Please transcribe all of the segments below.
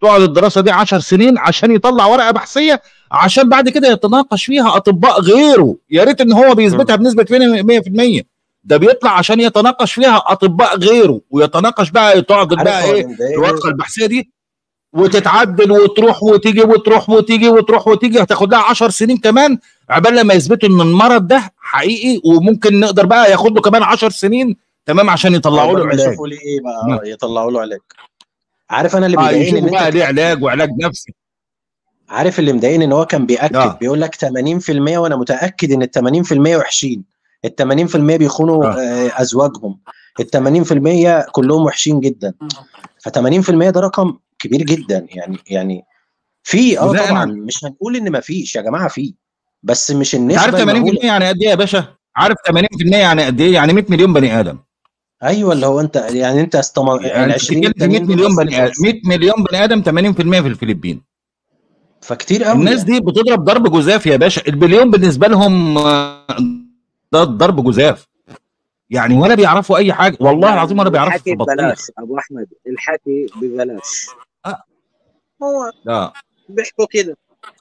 تقعد الدراسه دي 10 سنين عشان يطلع ورقه بحثيه عشان بعد كده يتناقش فيها اطباء غيره يا ريت ان هو بيثبتها بنسبه 100% ده بيطلع عشان يتناقش فيها اطباء غيره ويتناقش بقى تعقد بقى ايه الورقه البحثيه دي وتتعدل وتروح وتيجي وتروح وتيجي وتروح وتيجي هتاخد لها 10 سنين كمان عبال لما يثبتوا ان المرض ده حقيقي وممكن نقدر بقى ياخد له كمان 10 سنين تمام عشان يطلعوا له علاج يشوفوا ليه ايه بقى يطلعوا له علاج عارف انا اللي آه بيضايقني يشوفوا بقى ليه علاج وعلاج نفسي عارف اللي مضايقني ان هو كان بياكد آه. بيقول لك 80% وانا متاكد ان ال 80% وحشين ال 80% بيخونوا آه. آه. ازواجهم ال 80% كلهم وحشين جدا ف 80% ده رقم كبير جدا يعني يعني في اه وده طبعا أنا- مش هنقول ان ما فيش يا جماعه في بس مش انت النسبه عارف 80% المهولة. يعني قد ايه يا باشا؟ عارف 80% يعني قد ايه؟ يعني 100 مليون بني ادم ايوه اللي هو انت يعني انت استم... يعني ال انت 20 بتتكلم في 100 التانيين دول مليون بس بني ادم 100 مليون بني ادم 80% في الفلبين فكتير قوي الناس دي بتضرب ضرب جزاف يا باشا البليون بالنسبه لهم آه، ده ضرب جزاف يعني ولا بيعرفوا اي حاجه والله العظيم ولا بيعرفوا في الحكي البطيخ ببلاش ابو احمد الحكي ببلاش آه. هو لا بيحكوا كده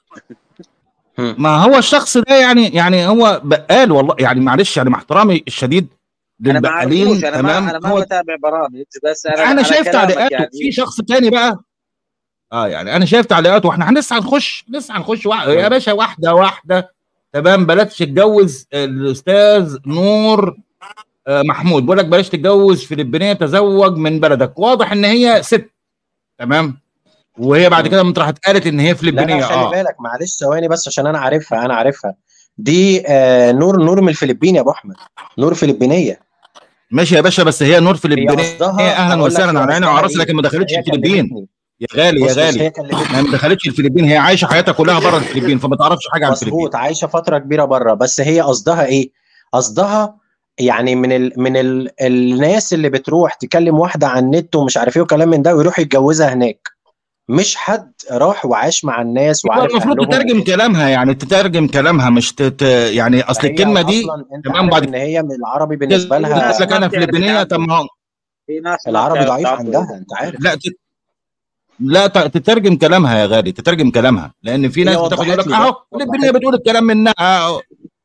ما هو الشخص ده يعني يعني هو بقال والله يعني معلش يعني مع احترامي الشديد انا ما للبقالين اعرفوش انا ما تمام انا ما هو بتابع برامج بس انا انا على شايف كلامك تعليقاته يعني في شخص تاني بقى اه يعني انا شايف تعليقاته واحنا لسه هنخش لسه هنخش واحد يا باشا واحده واحده تمام بلاش تتجوز الاستاذ نور آه محمود بيقول لك بلاش تتجوز فلبينيه تزوج من بلدك واضح ان هي ست تمام وهي بعد كده من راحت قالت ان هي لا فلبينيه لا خلي اه بالك معلش ثواني بس عشان انا عارفها انا عارفها دي آه نور نور من الفلبين يا ابو احمد نور فلبينيه ماشي يا باشا بس هي نور فلبينيه قصدها- اهلا هقول لك وسهلا هي على عيني قصدها وعراسي إيه؟ لكن ما دخلتش هي الفلبين كلمتني. يا غالي يا بص بص غالي هي كلمتني ما ما دخلتش الفلبين هي عايشه حياتها كلها بره الفلبين فما تعرفش حاجه عن الفلبين مظبوط عايشه فتره كبيره بره بس هي قصدها ايه قصدها يعني من ال من ال الناس اللي بتروح تكلم واحده على النت ومش عارف ايه وكلام من ده ويروح يتجوزها هناك مش حد راح وعاش مع الناس هو وعارف المفروض أهلهم تترجم وكده. كلامها يعني تترجم كلامها مش تت... يعني اصل فهي الكلمه دي أصلاً انت تمام عارف بعد ان هي من العربي بالنسبه كده لها قلت لك انا فلبينيه طب ما هو في ناس ما العربي بتعرف ضعيف تعبر. عندها انت عارف لا تت... لا ت- تترجم كلامها يا غالي تترجم كلامها لان في هي ناس بتاخد يقول وضحت لك لي ده. اهو فلبينيه بتقول الكلام منها أهو.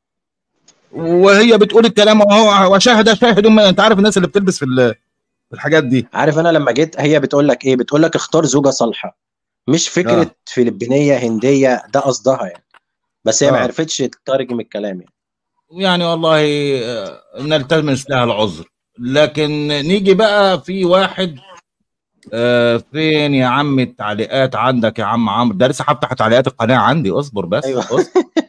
وهي بتقول الكلام وهو وشاهد شاهد من انت عارف الناس اللي بتلبس في ال- في الحاجات دي عارف انا لما جيت هي بتقول لك ايه بتقول لك اختار زوجة صالحة مش فكرة آه. فلبينية هندية ده قصدها يعني بس هي ما آه. عرفتش تترجم الكلام يعني يعني والله آه، نلتمس لها العذر لكن نيجي بقى في واحد آه فين يا عم التعليقات عندك يا عم عمرو ده لسه هفتح تعليقات القناه عندي اصبر بس أيوة. اصبر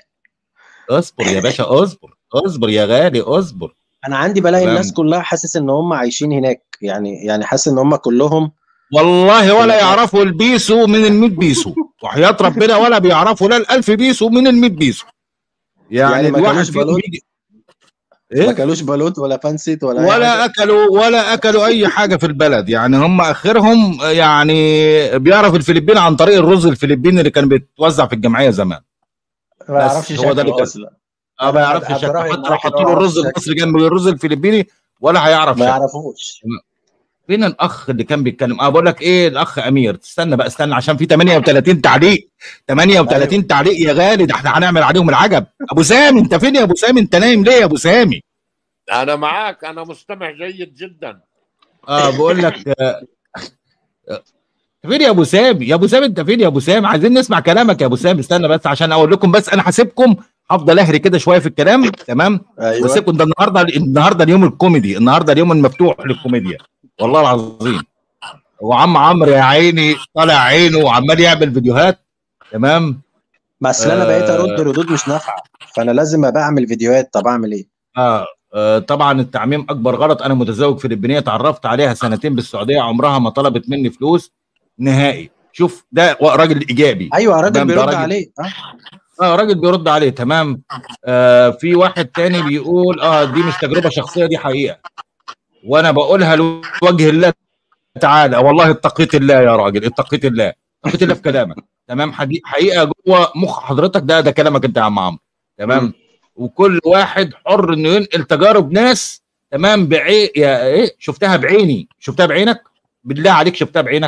اصبر يا باشا اصبر اصبر يا غالي اصبر انا عندي بلاقي تمام. الناس كلها حاسس ان هم عايشين هناك يعني يعني حاسس ان هم كلهم والله ولا يعرفوا البيسو من ال100 بيسو وحياة ربنا ولا بيعرفوا لا الألف بيسو من ال100 بيسو يعني, يعني ما الواحد كانوش فيهم بالون؟ يجي ما ايه كانوش بالوت ولا فانسيت ولا أي ولا حاجة. اكلوا ولا اكلوا اي حاجه في البلد يعني هم اخرهم يعني بيعرف الفلبين عن طريق الرز الفلبيني اللي كان بيتوزع في الجمعيه زمان ما يعرفش هو ده اللي شكله كان- اصلا اه ما أنا يعرفش عبد شكله الرحيم حتى لو معاك حطوا إن له هو الرز عارف المصري جنب الرز الفلبيني ولا هيعرف ما شكله يعرفوش فين الاخ اللي كان بيتكلم اه بقول لك ايه الاخ امير استنى بقى استنى عشان في 38 تعليق 38 تعليق يا غالي ده احنا هنعمل عليهم العجب ابو سامي انت فين يا ابو سامي انت نايم ليه يا ابو سامي انا معاك انا مستمع جيد جدا اه بقول لك آه، آه، فين يا ابو سامي يا ابو سامي انت فين يا ابو سامي عايزين نسمع كلامك يا ابو سامي استنى بس عشان اقول لكم بس انا هسيبكم هفضل اهري كده شويه في الكلام تمام ايوه واسيبكم ده النهارده النهارده اليوم الكوميدي النهارده اليوم المفتوح للكوميديا والله العظيم وعم عمرو يا عيني طالع عينه وعمال يعمل فيديوهات تمام بس انا بقيت آه. ارد ردود مش نافعه فانا لازم ابقى اعمل فيديوهات طب اعمل ايه؟ آه, آه طبعا التعميم اكبر غلط انا متزوج فلبينيه اتعرفت عليها سنتين بالسعوديه عمرها ما طلبت مني فلوس نهائي شوف ده راجل ايجابي ايوه راجل تمام، ده بيرد راجل- عليه اه اه راجل بيرد عليه تمام آه في واحد تاني بيقول اه دي مش تجربه شخصيه دي حقيقه وانا بقولها لوجه الله تعالى والله اتقيت الله يا راجل اتقيت الله اتقيت الله في كلامك تمام حقي- حقيقه جوه مخ حضرتك ده ده كلامك انت يا عم عمرو تمام مم. وكل واحد حر انه ينقل تجارب ناس تمام بعين يا ايه شفتها بعيني شفتها بعينك بالله عليك شفتها بعينك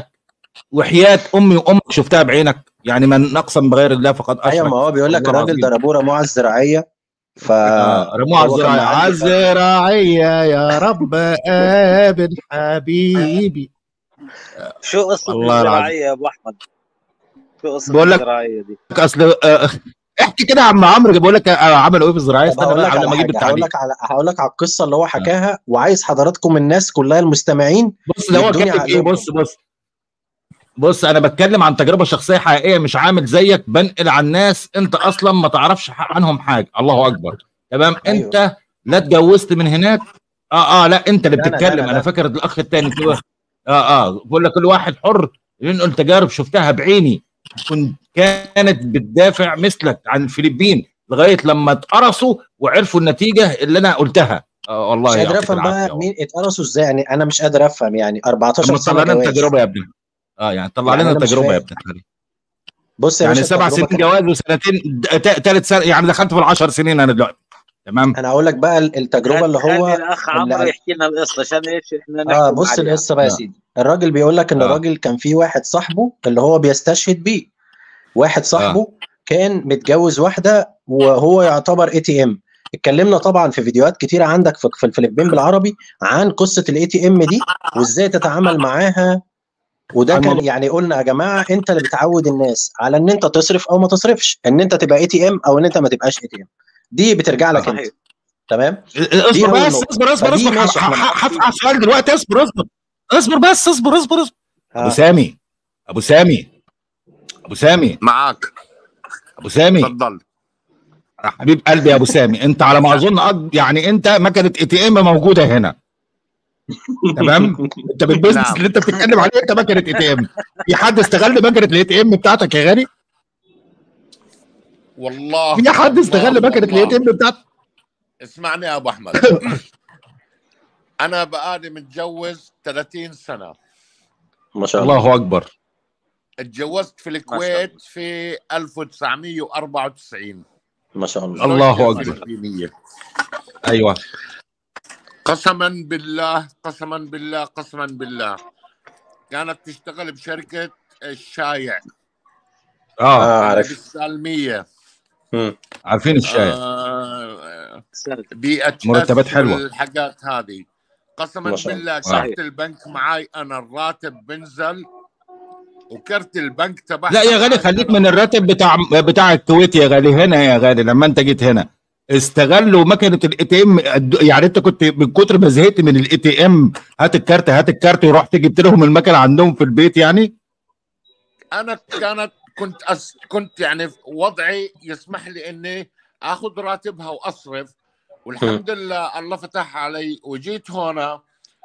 وحياه امي وامك شفتها بعينك يعني من اقسم بغير الله فقد اشرك ايوه ما هو بيقول لك والله الراجل العظيم. ضربوه رموه على الزراعيه ف آه، رموها هو كان الزراعية معدي على فترة. الزراعية يا رب قابل حبيبي شو قصه والله الزراعيه يا ابو احمد شو قصه بقول لك- الزراعيه دي اصل آه، احكي كده يا عم عمرو بقول لك آه، عملوا ايه في الزراعية طب استنى هقول بقى لك قبل على ما اجيب حاجه هقول التعليق لك على هقول لك على القصه اللي هو حكاها وعايز حضراتكم الناس كلها المستمعين بص ده هو يدوني كاتب ايه عقلهم. بص بص بص انا بتكلم عن تجربه شخصيه حقيقيه مش عامل زيك بنقل عن ناس انت اصلا ما تعرفش ح- عنهم حاجه الله اكبر تمام أيوه. انت لا اتجوزت من هناك اه اه لا انت اللي لا، لا، لا، بتتكلم لا، انا لا. فاكر الاخ التاني كده اه اه بقول لك كل واحد حر ينقل تجارب شفتها بعيني كنت كانت بتدافع مثلك عن الفلبين لغايه لما اتقرصوا وعرفوا النتيجه اللي انا قلتها آه والله مش قادر يعطيك افهم العافية بقى مين اتقرصوا ازاي يعني انا مش قادر افهم يعني 14 طب ما سنه تطلع لنا جواز التجربه يا ابني اه يعني طلع يعني لنا أنا مش التجربه يا فاهم. ابني بص يا يعني باشا سبع التجربة سنين كانت- جواز وسنتين ثالث سنه يعني دخلت في العشر سنين انا دلوقتي تمام انا هقول لك بقى التجربه اللي خلي هو الاخ اللي عمرو قال- يحكي لنا القصه عشان ايش احنا اه نحكم بص عليها. القصه بقى يا آه. سيدي الراجل بيقول لك ان آه. الراجل كان في واحد صاحبه اللي هو بيستشهد بيه واحد صاحبه كان متجوز واحده وهو يعتبر اي تي ام اتكلمنا طبعا في فيديوهات كتيره عندك في في الفلبين بالعربي عن قصه الاي تي ام دي وازاي تتعامل معاها وده عن كان موضوع- يعني قلنا يا جماعه انت اللي بتعود الناس على ان انت تصرف او ما تصرفش ان انت تبقى اي تي ام او ان انت ما تبقاش اي تي ام دي بترجع لك انت صحيح تمام اصبر أول بس نقطة. اصبر اصبر فدي اصبر ماشي، إحنا معاك هفتح سؤال دلوقتي اصبر اصبر اصبر بس اصبر اصبر اصبر ابو آه. سامي ابو سامي ابو سامي معاك ابو سامي تفضل حبيب قلبي يا ابو سامي انت على ما اظن أج- يعني انت مكنه اي تي ام موجوده هنا تمام انت بالبيزنس نعم. اللي انت بتتكلم عليه انت مكنه اي تي ام في حد استغل مكنه الاي تي ام بتاعتك يا غالي والله في حد استغل والله- مكنه الاي تي ام بتاعتك اسمعني يا ابو احمد انا بقالي متجوز 30 سنه ما شاء الله الله اكبر اتجوزت في الكويت في 1994 ما شاء الله الله زوجتي أكبر. فلبينية. ايوه قسما بالله قسما بالله قسما بالله كانت تشتغل بشركه الشايع اه اه عارف بالسالميه مم. عارفين الشاي آه سرد. بي اتش مرتبات حلوة. الحاجات هذه قسما ما شاء بالله صحيح. كارت البنك معاي انا الراتب بنزل وكرت البنك تبع لا يا غالي خليك من الراتب بتاع بتاع الكويت يا غالي هنا يا غالي لما انت جيت هنا استغلوا مكنه الاي تي ام يعني انت كنت من كتر ما زهقت من الاي تي ام هات الكارت هات الكارت ورحت جبت لهم المكنه عندهم في البيت يعني انا كانت كنت أس كنت يعني في وضعي يسمح لي اني اخذ راتبها واصرف والحمد لله الله فتح علي وجيت هنا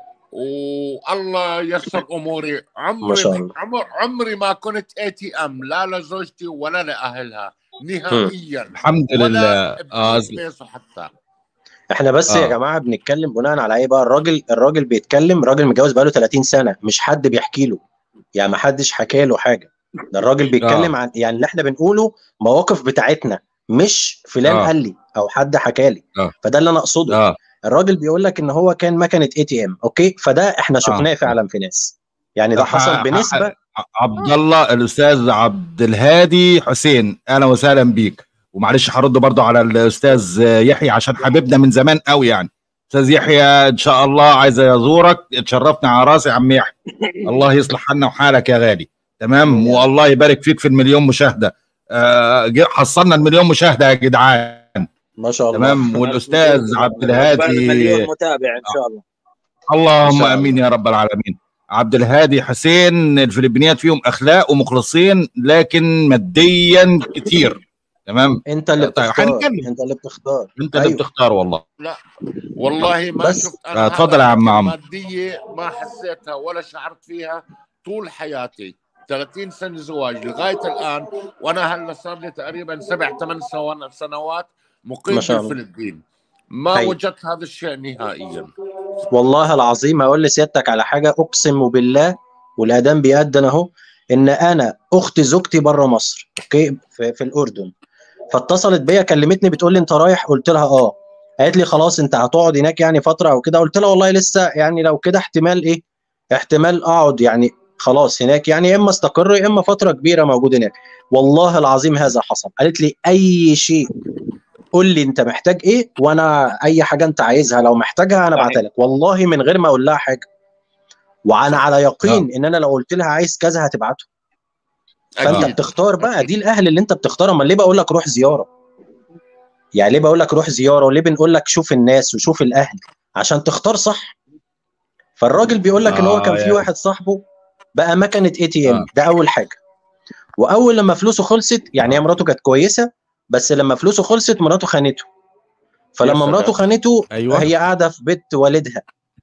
والله يسر اموري عمري ما شاء الله. عمر عمري ما كنت اي تي ام لا لزوجتي ولا لاهلها نهائيا الحمد لله ولا اه بيسو حتى احنا بس آه. يا جماعه بنتكلم بناء على ايه بقى الراجل الراجل بيتكلم راجل متجوز بقاله 30 سنه مش حد بيحكي له يعني ما حدش حكى له حاجه ده الراجل بيتكلم آه. عن يعني اللي احنا بنقوله مواقف بتاعتنا مش فلان آه. قال لي او حد حكى لي آه. فده اللي انا اقصده اه الراجل بيقول لك ان هو كان مكنه اي تي ام اوكي فده احنا شفناه آه. فعلا في ناس يعني ده ح- حصل ح- بنسبه عبد الله الاستاذ عبد الهادي حسين اهلا وسهلا بيك ومعلش هرد برضو على الاستاذ يحيى عشان حبيبنا من زمان قوي يعني استاذ يحيى ان شاء الله عايز ازورك اتشرفنا على راسي يا عم يحيى الله يصلح حالنا وحالك يا غالي تمام والله يبارك فيك في المليون مشاهده آه ج- حصلنا المليون مشاهده يا جدعان ما شاء الله تمام والاستاذ عبد الهادي مليون متابع ان شاء الله اللهم إن شاء الله. امين يا رب العالمين عبد الهادي حسين الفلبينيات فيهم اخلاق ومخلصين لكن ماديا كتير تمام انت اللي طيب، بتختار هنتكلم. انت اللي بتختار انت اللي أيوه. بتختار والله والله ما بس- شفت آه، اتفضل يا عم عمرو. الماديه ما حسيتها ولا شعرت فيها طول حياتي 30 سنه زواج لغايه الان وانا هلا صار لي تقريبا سبع ثمان سوا- سنوات مقيم ما شاء الله. بالفلبين ما أيوه. وجدت هذا الشيء نهائيا والله العظيم هقول لسيادتك على حاجه اقسم بالله والاذان بيأذن اهو ان انا اخت زوجتي بره مصر اوكي في, في الاردن فاتصلت بيا كلمتني بتقول لي انت رايح قلت لها اه قالت لي خلاص انت هتقعد هناك يعني فتره او كده قلت لها والله لسه يعني لو كده احتمال ايه احتمال اقعد يعني خلاص هناك يعني يا اما استقر يا اما فتره كبيره موجود هناك والله العظيم هذا حصل قالت لي اي شيء قول لي انت محتاج ايه وانا اي حاجه انت عايزها لو محتاجها انا صحيح. ابعتها لك والله من غير ما اقول لها حاجه وانا على يقين ان انا لو قلت لها عايز كذا هتبعته فانت أكيد. بتختار بقى دي الاهل اللي انت بتختارها امال ليه بقول لك روح زياره يعني ليه بقول لك روح زياره وليه بنقول لك شوف الناس وشوف الاهل عشان تختار صح فالراجل بيقول لك ان هو آه، كان في يا- واحد صاحبه بقى مكنه اي تي ام آه. ده اول حاجه واول لما فلوسه خلصت يعني هي مراته كانت كويسه بس لما فلوسه خلصت مراته خانته فلما يا مراته سلام. خانته أيوة. هي قاعده في بيت والدها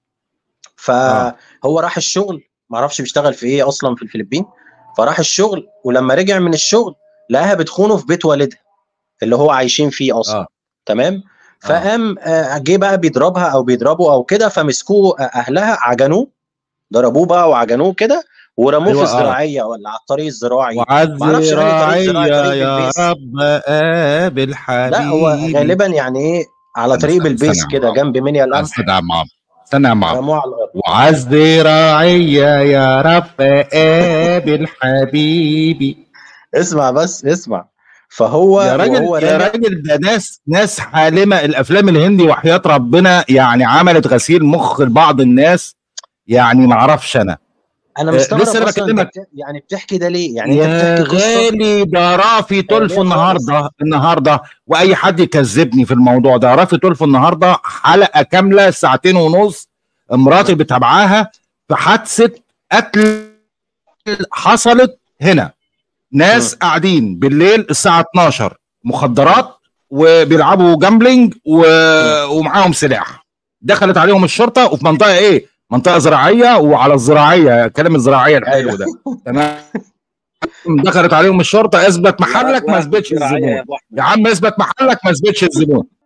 فهو راح الشغل معرفش بيشتغل في ايه اصلا في الفلبين فراح الشغل ولما رجع من الشغل لقاها بتخونه في بيت والدها اللي هو عايشين فيه اصلا آه. تمام فقام آه، جه بقى بيضربها او بيضربه او كده فمسكوه آه، اهلها عجنوه ضربوه بقى وعجنوه كده ورموه أيوة، في آه. الزراعيه ولا على الطريق الزراعي وعلى معرفش غير طريق الزراعية زراعي، طريق يا بالبيس. رب قابل حبيبي لا هو غالبا يعني ايه على طريق استنى، بالبيس استنى. كده جنب منيا القمح استنى يا عم استنى يا عم رموه على الارض وعلى الزراعية يا رب قابل حبيبي اسمع بس اسمع فهو يا راجل وهو يا راجع راجل ده ناس ناس حالمه الافلام الهندي وحياه ربنا يعني عملت غسيل مخ لبعض الناس يعني ما اعرفش انا انا آه، مستغرب لسه أنا اصلا انت بكلمك. بت- يعني بتحكي ده ليه يعني يا انت بتحكي قصه غالي ده رافي تلف خالص. النهارده النهارده واي حد يكذبني في الموضوع ده رافي تلف النهارده حلقه كامله ساعتين ونص مراتي بتابعاها في حادثه قتل حصلت هنا ناس م. قاعدين بالليل الساعه 12 مخدرات وبيلعبوا جامبلينج و... ومعاهم سلاح دخلت عليهم الشرطه وفي منطقه ايه منطقه زراعيه وعلى الزراعيه كلام الزراعيه الحلو ده تمام دخلت عليهم الشرطه اثبت محلك ما اثبتش يا الزبون أبو أحمد. يا عم اثبت محلك ما اثبتش الزبون